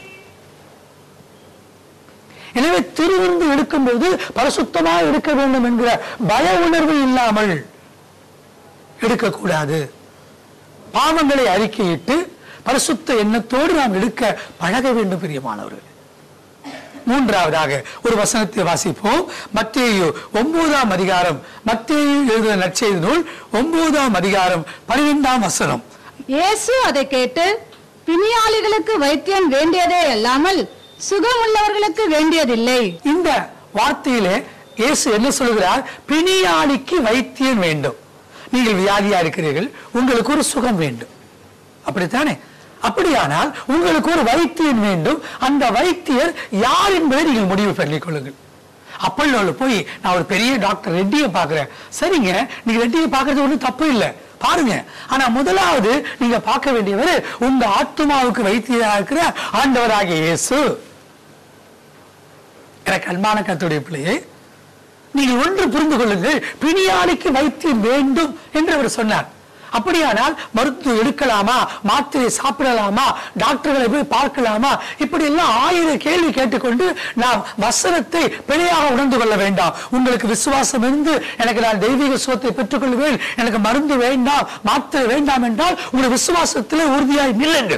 எனவே திருவிருந்து எடுக்கும்போது பரிசுத்தமா எடுக்க வேண்டும் என்கிற பய உணர்வு இல்லாமல் எடுக்கக்கூடாது பாவங்களை அறிக்கையிட்டு பரிசுத்த எண்ணத்தோடு நாம் எடுக்க பழக வேண்டும் பிரியமானவர்கள் மூன்றாவதாக ஒரு வசனத்தை வாசிப்போம் மத்தேயு ஒன்பதாம் அதிகாரம் மத்தேயு எழுதின நற்செய்தி நூல் ஒன்பதாம் அதிகாரம் பன்னிரெண்டாம் வசனம் இயேசு அதை கேட்டு பிணியாளிகளுக்கு வைத்தியம் வேண்டியதே அல்லாமல் சுகமுள்ளவர்களுக்கு வேண்டியதில்லை இந்த வார்த்தையிலே இயேசு என்ன சொல்கிறார் பிணியாளிக்கு வைத்தியம் வேண்டும் நீங்கள் வியாதியா இருக்கிறீர்கள் உங்களுக்கு ஒரு சுகம் வேண்டும் அப்படித்தானே அப்படியானால் உங்களுக்கு ஒரு வைத்தியன் வேண்டும் அந்த வைத்தியர் யார் என்பதை நீங்கள் முடிவு பண்ணிக் கொள்ளுங்கள் அப்பல்லோல போய் நான் ஒரு பெரிய டாக்டர் ரெட்டியை பார்க்கிறேன் சரிங்க நீங்க ரெட்டியை பார்க்கறது ஒன்றும் தப்பு இல்லை பாருங்க ஆனா முதலாவது நீங்க பார்க்க வேண்டியவர் உங்க ஆத்மாவுக்கு வைத்தியராக இருக்கிற ஆண்டவராகிய இயேசு எனக்கு அன்பான கத்துடைய பிள்ளையே நீங்கள் ஒன்று புரிந்து கொள்ளுங்கள் பிணியாளிக்கு வைத்தியம் வேண்டும் என்று அவர் சொன்னார் அப்படியானால் மருத்துவம் எடுக்கலாமா மாத்திரை சாப்பிடலாமா டாக்டர்களை போய் பார்க்கலாமா இப்படி எல்லாம் ஆயிரம் கேள்வி கேட்டுக்கொண்டு நாம் வசனத்தை பிழையாக உணர்ந்து கொள்ள வேண்டாம் உங்களுக்கு விசுவாசம் இருந்து எனக்கு நான் தெய்வீக சுகத்தை பெற்றுக்கொள்வேன் எனக்கு மருந்து வேண்டாம் மாத்திரை வேண்டாம் என்றால் உங்களுடைய விசுவாசத்திலே உறுதியாய் நில்லுங்கள்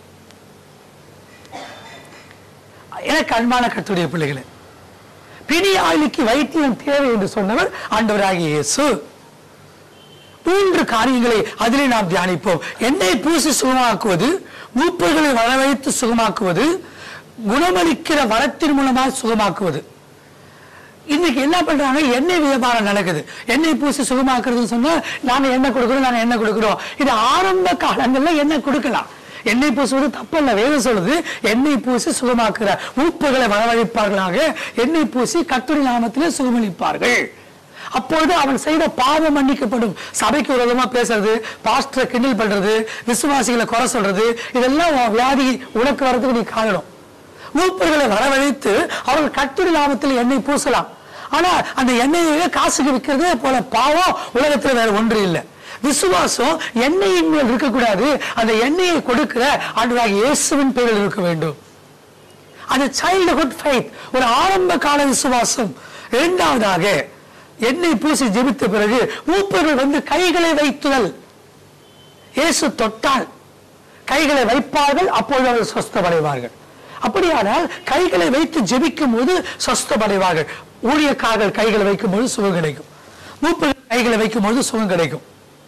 எனக்கு அன்பான கத்துடைய பிள்ளைகளே பிணியாளிக்கு வைத்தியம் தேவை என்று சொன்னவர் ஆண்டவராகிய இயேசு மூன்று காரியங்களை அதிலே நாம் தியானிப்போம் எண்ணெய் பூசி சுகமாக்குவது மூப்பர்களை வரவைத்து சுகமாக்குவது குணமளிக்கிற வரத்தின் மூலமாக சுகமாக்குவது இன்னைக்கு என்ன பண்றாங்க எண்ணெய் வியாபாரம் நடக்குது எண்ணெய் பூசி சுகமாக்குறதுன்னு சொன்னா நாங்க எண்ணெய் கொடுக்குறோம் நாங்க எண்ணெய் கொடுக்குறோம் இது ஆரம்ப காலங்கள்ல எண்ணெய் கொடுக்கலாம் எண்ணெய் பூசுவது தப்பல்ல வேதம் சொல்லுது எண்ணெய் பூசி சுகமாக்குற மூப்புகளை வரவழைப்பார்களாக எண்ணெய் பூசி கத்துரி நாமத்திலே சுகமளிப்பார்கள் அப்பொழுது அவன் செய்த பாவம் மன்னிக்கப்படும் சபைக்கு விரோதமா பேசுறது பாஸ்டரை கிண்டல் பண்றது விசுவாசிகளை குறை சொல்றது இதெல்லாம் உன் வியாதி உனக்கு வரதுக்கு நீ காரணம் மூப்பர்களை வரவழைத்து அவர்கள் கட்டுரை லாபத்தில் எண்ணெய் பூசலாம் ஆனா அந்த எண்ணெயை காசுக்கு விற்கிறது போல பாவம் உலகத்துல வேற ஒன்று இல்லை விசுவாசம் எண்ணெயின் மேல் இருக்கக்கூடாது அந்த எண்ணெயை கொடுக்கிற ஆண்டவராக இயேசுவின் பேரில் இருக்க வேண்டும் அது சைல்டுஹுட் ஃபைத் ஒரு ஆரம்ப கால விசுவாசம் இரண்டாவதாக எண்ணெய் பூசி ஜெபித்த பிறகு மூப்பர்கள் வந்து கைகளை வைத்துதல் இயேசு தொட்டால் கைகளை வைப்பார்கள் அப்பொழுது அவர்கள் சொஸ்தமடைவார்கள் அப்படியானால் கைகளை வைத்து ஜெபிக்கும் போது சொஸ்தமடைவார்கள் ஊழியக்காரர்கள் கைகளை வைக்கும் போது சுகம் கிடைக்கும் மூப்பர்கள் கைகளை வைக்கும் போது சுகம் கிடைக்கும்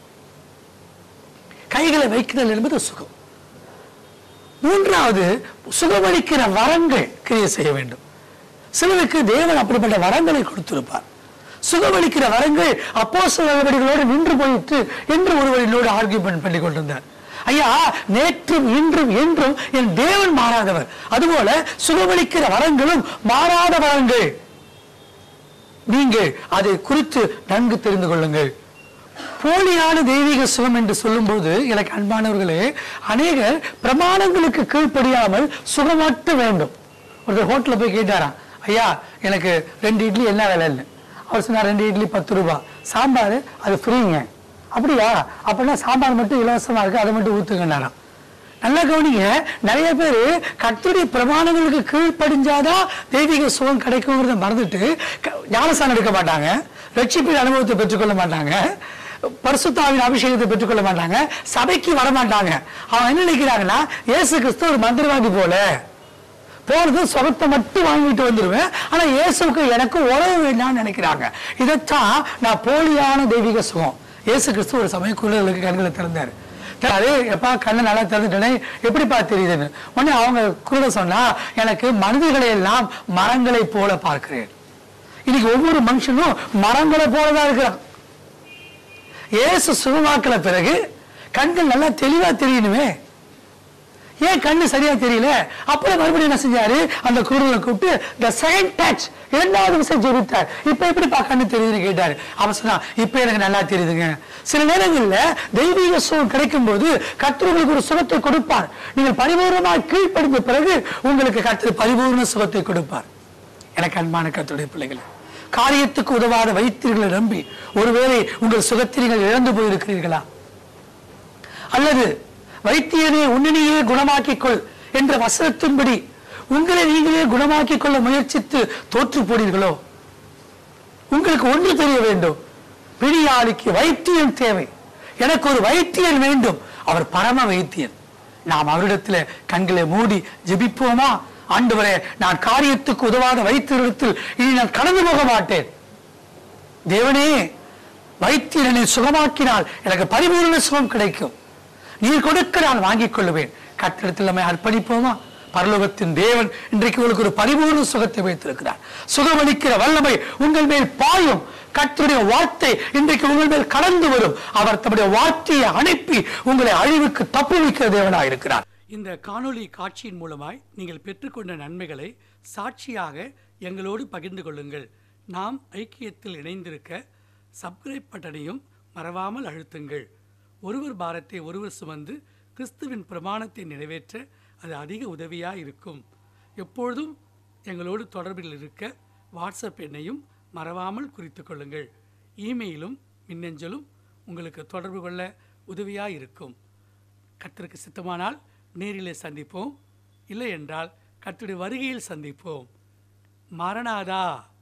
கைகளை வைக்குதல் என்பது சுகம் மூன்றாவது சுகமளிக்கிற வரங்கள் கிரியை செய்ய வேண்டும் சிலருக்கு தேவன் அப்படிப்பட்ட வரங்களை கொடுத்திருப்பார் சுகமளிக்கிற வரங்கள் அப்போ நடவடிக்கைகளோடு நின்று போயிட்டு என்று ஒருவர் என்னோடு ஆர்கியூமெண்ட் பண்ணி கொண்டிருந்தார் ஐயா நேற்றும் இன்றும் என்றும் என் தேவன் மாறாதவர் அதுபோல சுகமளிக்கிற வரங்களும் மாறாத வரங்கள் நீங்கள் அதை குறித்து நன்கு தெரிந்து கொள்ளுங்கள் போலியான தெய்வீக சுகம் என்று சொல்லும்போது எனக்கு அன்பானவர்களே அநேகர் பிரமாணங்களுக்கு கீழ்ப்படியாமல் சுகமட்டு வேண்டும் ஒருத்தர் ஹோட்டலில் போய் கேட்டாராம் ஐயா எனக்கு ரெண்டு இட்லி என்ன விலைன்னு அவர் சொன்னார் ரெண்டு இட்லி பத்து ரூபாய் சாம்பார் அது ஃப்ரீங்க அப்படியா அப்படின்னா சாம்பார் மட்டும் இலவசமா இருக்கு அதை மட்டும் ஊத்துங்கன்னாராம் நல்லா கவனிங்க நிறைய பேர் கத்துடைய பிரமாணங்களுக்கு கீழ்ப்படிஞ்சாதான் தெய்வீக சுகம் கிடைக்குங்கிறத மறந்துட்டு க- ஞானஸ்தானம் எடுக்க மாட்டாங்க ரட்சிப்பின் அனுபவத்தை பெற்றுக்கொள்ள மாட்டாங்க பரிசுத்தாவின் அபிஷேகத்தை பெற்றுக்கொள்ள மாட்டாங்க சபைக்கு வர மாட்டாங்க அவன் என்ன நினைக்கிறாங்கன்னா இயேசு கிறிஸ்து ஒரு மந்திரவாதி போல போறது சுகத்தை மட்டும் வாங்கிட்டு வந்துருவேன் ஆனா இயேசுக்கு எனக்கு உறவு வேண்டாம்னு நினைக்கிறாங்க இதைத்தான் நான் போலியான தெய்வீக சுகம் இயேசு கிறிஸ்து ஒரு சமயம் குருடர்களுக்கு கண்களை திறந்தாரு அது எப்பா கண்ணு நல்லா திறந்துட்டேனே எப்படிப்பா தெரியுதுன்னு உடனே அவங்க குருட சொன்னா எனக்கு மனிதர்களை எல்லாம் மரங்களை போல பார்க்கிறேன் இன்னைக்கு ஒவ்வொரு மனுஷனும் மரங்களை போலதான் இருக்கிறான் இயேசு சுகமாக்கல பிறகு கண்கள் நல்லா தெளிவா தெரியணுமே ஏன் கண்ணு சரியா தெரியல அப்புறம் மறுபடியும் என்ன செஞ்சாரு அந்த குருவை கூப்பிட்டு த செகண்ட் டச் இரண்டாவது விஷயம் ஜெபித்தார் இப்ப எப்படிப்பா கண்ணு தெரியுதுன்னு கேட்டாரு அவன் சொன்னா இப்ப எனக்கு நல்லா தெரியுதுங்க சில நேரங்கள்ல தெய்வீக சுகம் கிடைக்கும் போது கர்த்தர் உங்களுக்கு ஒரு சுகத்தை கொடுப்பார் நீங்கள் பரிபூர்ணமாக கீழ்ப்படிந்த பிறகு உங்களுக்கு கர்த்தர் பரிபூர்ண சுகத்தை கொடுப்பார் எனக்கு அன்பான கர்த்தருடைய பிள்ளைகள் காரியத்துக்கு உதவாத வைத்தியர்களை நம்பி ஒருவேளை உங்கள் சுகத்தை நீங்கள் இழந்து போயிருக்கிறீர்களா அல்லது வைத்தியனே உன்னினையே குணமாக்கிக் கொள் என்ற வசனத்தின்படி உங்களை நீங்களே குணமாக்கிக் கொள்ள முயற்சித்து தோற்று போனீர்களோ உங்களுக்கு ஒன்று தெரிய வேண்டும் பிடியாளிக்கு வைத்தியம் தேவை எனக்கு ஒரு வைத்தியன் வேண்டும் அவர் பரம வைத்தியன் நாம் அவரிடத்துல கண்களை மூடி ஜெபிப்போமா ஆண்டவரே நான் காரியத்துக்கு உதவாத வைத்தியரிடத்தில் இனி நான் கடந்து போக மாட்டேன் தேவனே வைத்தியர் என்னை சுகமாக்கினால் எனக்கு பரிபூர்ண சுகம் கிடைக்கும் நீர் கொடுக்க நான் வாங்கிக் கொள்ளுவேன் கட்டிடத்தில் நம்மை அர்ப்பணிப்போமா பரலோகத்தின் தேவன் இன்றைக்கு உங்களுக்கு ஒரு பரிபூர்ண சுகத்தை வைத்திருக்கிறார் சுகமளிக்கிற வல்லமை உங்கள் மேல் பாயும் கர்த்தருடைய வார்த்தை இன்றைக்கு உங்கள் மேல் கடந்து வரும் அவர் தம்முடைய வார்த்தையை அனுப்பி உங்களை அழிவுக்கு தப்புவிக்கிற தேவனாக இருக்கிறார் இந்த காணொளி காட்சியின் மூலமாய் நீங்கள் பெற்றுக்கொண்ட நன்மைகளை சாட்சியாக எங்களோடு பகிர்ந்து கொள்ளுங்கள் நாம் ஐக்கியத்தில் இணைந்திருக்க சப்ஸ்கிரைப் பட்டனையும் மறவாமல் அழுத்துங்கள் ஒருவர் பாரத்தை ஒருவர் சுமந்து கிறிஸ்துவின் பிரமாணத்தை நிறைவேற்ற அது அதிக உதவியாக இருக்கும் எப்பொழுதும் எங்களோடு தொடர்பில் இருக்க வாட்ஸ்அப் எண்ணையும் மறவாமல் குறித்து கொள்ளுங்கள் இமெயிலும் மின்னஞ்சலும் உங்களுக்கு தொடர்பு கொள்ள உதவியாக இருக்கும் கர்த்தருக்கு சித்தமானால் நேரிலே சந்திப்போம் இல்லை என்றால் கர்த்தருடைய வருகையில் சந்திப்போம் மரணாதா